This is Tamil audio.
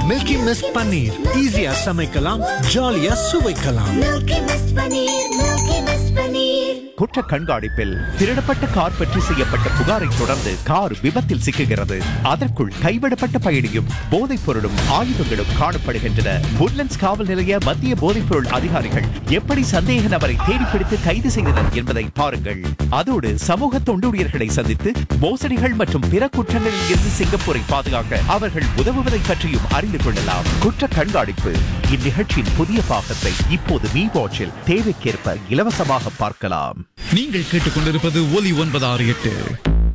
மில்கி மிஸ்ட் பன்னீர் ஈஸியா சமைக்கலாம் ஜாலியா சுவைக்கலாம் Milky Mist Paneer, Milky Mist Paneer. குற்ற கண்காணிப்பில் திருடப்பட்ட கார் பற்றி செய்யப்பட்ட புகாரை தொடர்ந்து கார் விபத்தில் சிக்குகிறது அதற்குள் கைவிடப்பட்ட பயணியும் போதைப் பொருளும் ஆயுதங்களும் காணப்படுகின்றன woodlands காவல் நிலைய மத்திய போதைப் பொருள் அதிகாரிகள் எப்படி சந்தேக நபரை தேடிப்பிடித்து கைது செய்தனர் என்பதை பாருங்கள் அதோடு சமூக தொண்டூழியர்களை சந்தித்து மோசடிகள் மற்றும் பிற குற்றங்களில் இருந்து சிங்கப்பூரை பாதுகாக்க அவர்கள் உதவுவதை பற்றியும் அறிந்து கொள்ளலாம் குற்ற கண்காணிப்பு இந்நிகழ்ச்சியின் புதிய பாகத்தை இப்போது மீ வாட்சில் தேவைக்கேற்ப இலவசமாக பார்க்கலாம் நீங்கள் கேட்டுக்கொண்டிருப்பது ஒலி ஒன்பது ஆறு எட்டு